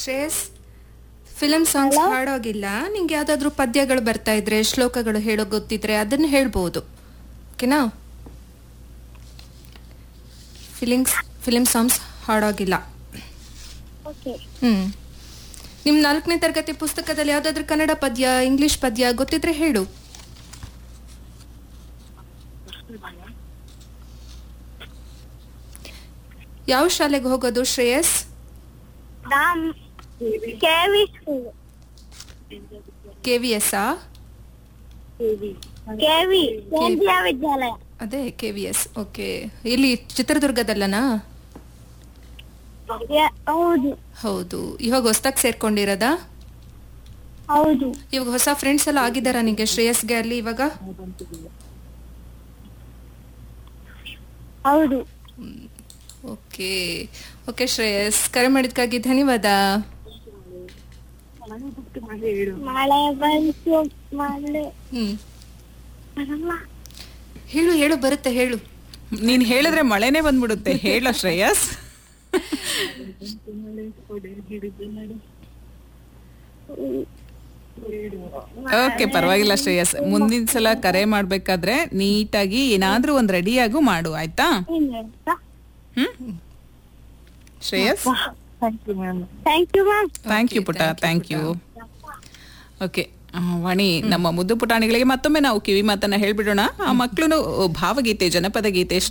Shreyas film songs ಹಾಡೋಗಿಲ್ಲ ನಿಂಗೆ ಯಾವ್ದಾದ್ರು ಪದ್ಯಗಳು ಬರ್ತಾ ಇದ್ರೆ ಶ್ಲೋಕಗಳು ಹೇಳೋ ಗೊತ್ತಿದ್ರೆ ಅದನ್ನ ಹೇಳ್ಬೋದು ಓಕೆನಾ ಫಿಲಿಂಗ್ಸ್ ಫಿಲಿಮ್ ಸಾಂಗ್ಸ್ ಹಾಡೋಗಿಲ್ಲ ಓಕೆ ಹ್ಮ್ ನಿಮ್ ನಾಲ್ಕನೇ ತರಗತಿ ಪುಸ್ತಕದಲ್ಲಿ ಯಾವ್ದಾದ್ರು ಕನ್ನಡ ಪದ್ಯ ಇಂಗ್ಲಿಷ್ ಪದ್ಯ ಗೊತ್ತಿದ್ರೆ ಹೇಳು ಯಾವ ಶಾಲೆಗೆ ಹೋಗೋದು Shreyas Ram KV school K V S KV Kendriya Vidyalaya ಅದೇ ಕೆ ವಿ ಎಸ್ ಓಕೆ ಇಲ್ಲಿ ಚಿತ್ರದುರ್ಗದಲ್ಲನಾ ಯ- ಹೌದು ಹೌದು ಇವಾಗ ಹೊಸ್ದಾಗ್ ಸೇರ್ಕೊಂಡಿರೋದಾ ಹೌದು ಇವಾಗ ಹೊಸ ಫ್ರೆಂಡ್ಸ್ ಎಲ್ಲ ಆಗಿದಾರ ನಿಂಗೆ ಶ್ರೇಯಸ್ಗೆ ಅಲ್ಲಿ ಇವಾಗ ಹೌದು ಓಕೆ ಓಕೆ ಶ್ರೇಯಸ್ ಕರೆ ಮಾಡಿದ್ಕಾಗಿ ಧನ್ಯವಾದ ಮಳೆ ಬಂತು ಮಳೆ ಹ್ಮ್ ಬರಲ್ಲ. ಹೇಳು ಹೇಳು ಬರುತ್ತೆ ಹೇಳು ನೀನ್ ಹೇಳಿದ್ರೆ ಮಳೆನೇ ಬಂದ್ಬಿಡುತ್ತೆ ಹೇಳ ಶ್ರೇಯಸ್ ಓಕೆ ಪರವಾಗಿಲ್ಲ ಶ್ರೇಯಸ್ ಮುಂದಿನ ಸಲ ಕರೆ ಮಾಡ್ಬೇಕಾದ್ರೆ ನೀಟಾಗಿ ಏನಾದ್ರೂ ಒಂದ್ ರೆಡಿಯಾಗೂ ಮಾಡು ಆಯ್ತಾ ಏನ್ ಹೇಳ್ತಾ ಹ್ಮ್ Shreyas thank you ma'am thank you ma'am thank you ಪುಟ ಥ್ಯಾಂಕ್ ಯು ಓಕೆ ವಾಣಿ ನಮ್ಮ ಮುದ್ದು ಪುಟಾಣಿಗಳಿಗೆ ಮತ್ತೊಮ್ಮೆ ನಾವು ಕಿವಿ ಮಾತನ್ನ ಹೇಳ್ಬಿಡೋಣ ಆ ಮಕ್ಕಳು ಭಾವಗೀತೆ ಜನಪದ ಗೀತೆ